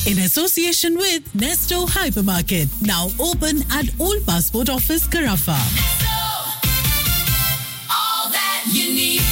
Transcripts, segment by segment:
in association with Nesto Hypermarket, now open at Old Passport Office, Carafa. all that you need.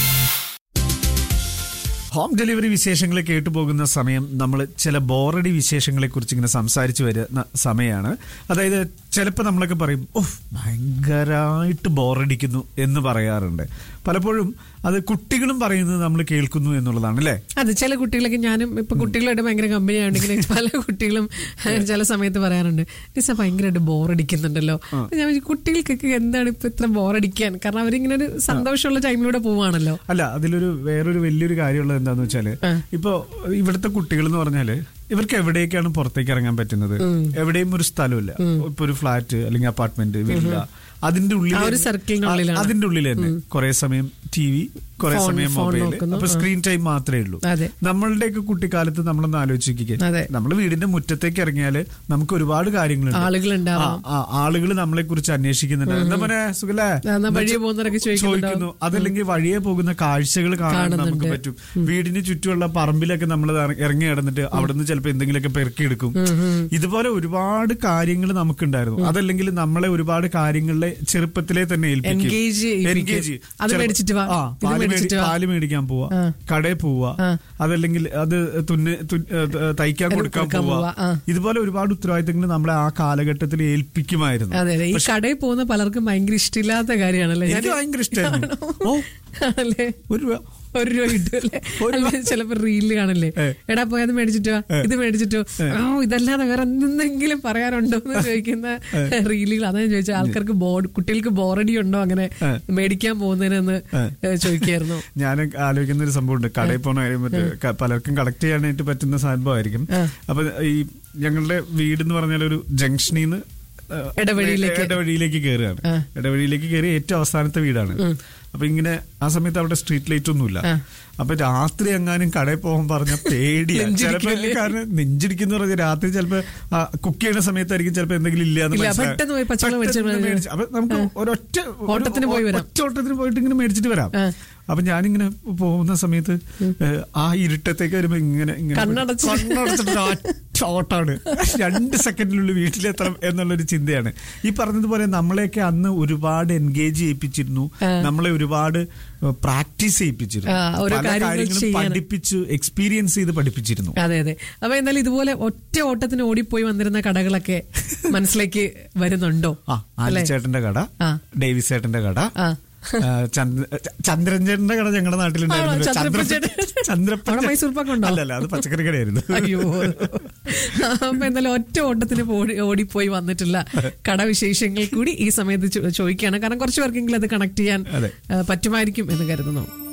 Home delivery വിശേഷങ്ങൾ കേട്ടു പോകുന്ന സമയം നമ്മൾ ചില ബോറടി വിശേഷങ്ങളെ കുറിച്ച് ഇങ്ങനെ സംസാരിച്ചു വരുന്ന സമയമാണ് അതായത് ചിലപ്പോൾ നമ്മളൊക്കെ പറയും ഓഹ് ഭയങ്കരമായിട്ട് ബോറടിക്കുന്നു എന്ന് പറയാറുണ്ട് പലപ്പോഴും അത് കുട്ടികളും പറയുന്നത് നമ്മൾ കേൾക്കുന്നു എന്നുള്ളതാണ് അല്ലേ അതെ ചില കുട്ടികളൊക്കെ ഞാനും ഇപ്പൊ കുട്ടികളായിട്ട് ഭയങ്കര കമ്പനിയാണെങ്കിൽ പല കുട്ടികളും ചില സമയത്ത് പറയാറുണ്ട് നിസ ഭയങ്കരമായിട്ട് ബോറടിക്കുന്നുണ്ടല്ലോ അപ്പൊ ഞാൻ വിചാരിച്ചു, കുട്ടികൾക്കൊക്കെ എന്താണ് ഇപ്പൊ ഇത്ര ബോറടിക്കാൻ കാരണം അവരിങ്ങനെ ഒരു സന്തോഷമുള്ള ടൈമിലൂടെ പോവാണല്ലോ അല്ല അതിലൊരു വേറൊരു വലിയൊരു കാര്യമുള്ളത് എന്താന്ന് വെച്ചാല് ഇപ്പോ ഇവിടുത്തെ കുട്ടികൾ എന്ന് പറഞ്ഞാല് ഇവർക്ക് എവിടേക്കാണ് പുറത്തേക്ക് ഇറങ്ങാൻ പറ്റുന്നത് എവിടെയും ഒരു സ്ഥലമില്ല ഇപ്പൊ ഒരു ഫ്ലാറ്റ് അല്ലെങ്കിൽ അപ്പാർട്ട്മെന്റ് വില്ല അതിന്റെ ഉള്ളിൽ ആ ഒരു സർക്കിളിനുള്ളിലാണ്. ആ, അതിന്റെ ഉള്ളിൽ തന്നെ കുറെ സമയം ടി വി കുറെ ഫോൺ- സമയം ഫോൺ മൊബൈൽ നോക്കുന്നു. അപ്പൊ സ്ക്രീൻ ടൈം മാത്രമേ ഉള്ളൂ അതെ. നമ്മളുടെയൊക്കെ കുട്ടിക്കാലത്ത് നമ്മളൊന്ന് ആലോചിക്കുക അതെ. നമ്മൾ വീടിന്റെ മുറ്റത്തേക്ക് ഇറങ്ങിയാല് നമുക്ക് ഒരുപാട് കാര്യങ്ങളുണ്ട് ആളുകളുണ്ടാവാം. ആളുകൾ നമ്മളെ കുറിച്ച് അന്വേഷിക്കുന്നുണ്ട് എന്താ പറയാ സുഖല്ലേ എന്നാ വഴിയെ പോകുന്നവരൊക്കെ ചോദിക്കുന്നുണ്ടാവും. ചോദിക്കുന്നു അതല്ലെങ്കിൽ വഴിയെ പോകുന്ന കാഴ്ചകൾ കാണാൻ നമുക്ക് കാണുന്നുണ്ട്. പറ്റും വീടിന് ചുറ്റുമുള്ള പറമ്പിലൊക്കെ നമ്മൾ ഇറങ്ങി കിടന്നിട്ട് അവിടെ നിന്ന് ചിലപ്പോൾ എന്തെങ്കിലുമൊക്കെ പെറുക്കിയെടുക്കും ഇതുപോലെ ഒരുപാട് കാര്യങ്ങൾ നമുക്കുണ്ടായിരുന്നു അതല്ലെങ്കിൽ നമ്മളെ ഒരുപാട് കാര്യങ്ങളിലെ ചെറുപ്പത്തിലെ തന്നെ ഏൽപ്പിക്കും. Engage ചെയ്യിപ്പിക്കും. Engage. അത് ചിലപ്പോ- മേടിച്ചിട്ട് വാ, ആ, ഇത് പാല് മേടിച്ചിട്ട് മേടി- വാ. പാല് മേടിക്കാൻ പോവാ ആ. കടയിൽ പോവാ ആ. അതല്ലെങ്കിൽ അത് തുന്ന് തുന്ന- ഏ, തയ്ക്കാൻ അത് കൊടുക്കാൻ കൊടുക്കാൻ പോവാ പോവാ. ആ. ഇതുപോലെ ഒരുപാട് ഉത്തരവാദിത്തങ്ങൾ നമ്മളെ ആ കാലഘട്ടത്തിൽ ഏൽപ്പിക്കുമായിരുന്നു അതെ അതെ ഈ കടയിൽ പോകുന്ന പലർക്കും ഭയങ്കര ഇഷ്ടമില്ലാത്ത കാര്യമാണല്ലേ ഞാൻ- എനിക്ക് ഭയങ്കര ഇഷ്ടമായിരുന്നു ആണോ? ഓ ആണല്ലേ ഒരു രൂപ ഒരു രൂപ കിട്ടുമല്ലേ ഒരു രൂപ. അല്ലെ ചിലപ്പോ റീലിൽ കാണല്ലേ ഏ. എടാ പോയത് മേടിച്ചിട്ടോ ഇത് മേടിച്ചിട്ടോ ഓ ഇതല്ലാതെ വേറെ എന്തെങ്കിലും പറയാനുണ്ടോ എന്ന് ചോദിക്കുന്ന റീലുകൾ അതാ ഞാൻ ചോദിച്ചത് ആൾക്കാർക്ക് ബോ കുട്ടികൾക്ക് ബോറടി ഉണ്ടോ അങ്ങനെ മേടിക്കാൻ പോകുന്നതിനെന്ന് ഏ, ചോദിക്കായിരുന്നു ഞാൻ ആലോചിക്കുന്ന ഒരു സംഭവമുണ്ട് കടയിൽ പോണ കാര്യം മറ്റേ ക- പലർക്കും കളക്ട് ചെയ്യാനായിട്ട് പറ്റുന്ന സംഭവമായിരിക്കും അപ്പൊ ഈ ഞങ്ങളുടെ വീട് എന്ന് പറഞ്ഞാൽ ഒരു ജംഗ്ഷനിൽ നിന്ന് ഇടവഴിയിലേക്ക്. ഇടവഴിയിലേക്ക് കയറുകയാണ് ഇടവഴിയിലേക്ക് കയറി ഏറ്റവും അവസാനത്തെ വീടാണ് അപ്പൊ ഇങ്ങനെ ആ സമയത്ത് അവിടെ സ്ട്രീറ്റ് ലൈറ്റ് ഒന്നുമില്ല അപ്പൊ രാത്രി എങ്ങാനും കടയിൽ പോകാൻ പറഞ്ഞ പേടിയാണ് ചിലപ്പോ കാരണം നെഞ്ചിടിക്കുന്ന പറഞ്ഞ രാത്രി ചിലപ്പോ കുക്ക് ചെയ്യുന്ന സമയത്തായിരിക്കും ചിലപ്പോ എന്തെങ്കിലും ഇല്ലാന്ന് ഇല്ല, മനസ്സിലാ- പെട്ടെന്ന് പോയി പച്ചവെള്ളം പെട്ടെന്ന് മേടിച്ച് മേടിച്ച് അപ്പൊ നമുക്ക് ഒരൊറ്റ ഒരു- ഓട്ടത്തിന് പോയി വരാം. ഒറ്റ ഓട്ടത്തിന് പോയിട്ട് ഇങ്ങനെ മേടിച്ചിട്ട് വരാം അപ്പൊ ഞാനിങ്ങനെ പോകുന്ന സമയത്ത് ഏഹ്, ആ ഇരുട്ടത്തേക്ക് വരുമ്പോ ഇങ്ങനെ ഇങ്ങനെ കണ്ണടച്ച്. കണ്ണടച്ചിട്ട് ഒറ്റ ഓട്ടാണ് രണ്ട് സെക്കൻഡിനുള്ളിൽ വീട്ടിലെത്തണം എന്നുള്ളൊരു ചിന്തയാണ് ഈ പറഞ്ഞതുപോലെ നമ്മളെയൊക്കെ അന്ന് ഒരുപാട് എൻഗേജ് ചെയ്യിപ്പിച്ചിരുന്നു നമ്മളെ ഒരുപാട് പ്രാക്ടീസ് ചെയ്യിപ്പിച്ചിരുന്നു ആ, ഓരോ പല കാര്യങ്ങൾ കാര്യങ്ങളും ചെയ്യാൻ. പഠിപ്പിച്ചു എക്സ്പീരിയൻസ് ചെയ്ത് പഠിപ്പിച്ചിരുന്നു അതെ അതെ അപ്പൊ എന്നാലും ഇതുപോലെ ഒറ്റ ഓട്ടത്തിന് ഓടിപ്പോയി വന്നിരുന്ന കടകളൊക്കെ മനസ്സിലേക്ക് വരുന്നുണ്ടോ ആ ആലിച്ചേട്ടന്റെ കട ആ. ഡേവിസ് ചേട്ടന്റെ കട ആ. ആ, ചന്ദ്ര- ചന്ദ്രൻ ചേട്ടന്റെ കട ഞങ്ങളുടെ നാട്ടിലുണ്ടായിരുന്നു ആണോ? ചന്ദ്രപ്പൻ ചന്ദ്രപ്പൻ- ചേട്ടൻ? ചന്ദ്രപ്പൻ അവിടെ ചേട്ടൻ- മൈസൂർ പാക്ക് ഉണ്ടോ? അല്ലല്ല അത് പച്ചക്കറി കടയായിരുന്നു അയ്യോ അപ്പൊ എന്തായാലും ഒറ്റ ഓട്ടത്തിന് ഓടി ഓടിപ്പോയി വന്നിട്ടുള്ള കടവിശേഷങ്ങൾ കൂടി ഈ സമയത്ത് ചോ- ചോദിക്കുകയാണ് കാരണം കുറച്ച് പേർക്കെങ്കിലും അത് കണക്ട് ചെയ്യാൻ അതെ. ആ, പറ്റുമായിരിക്കും എന്ന് കരുതുന്നു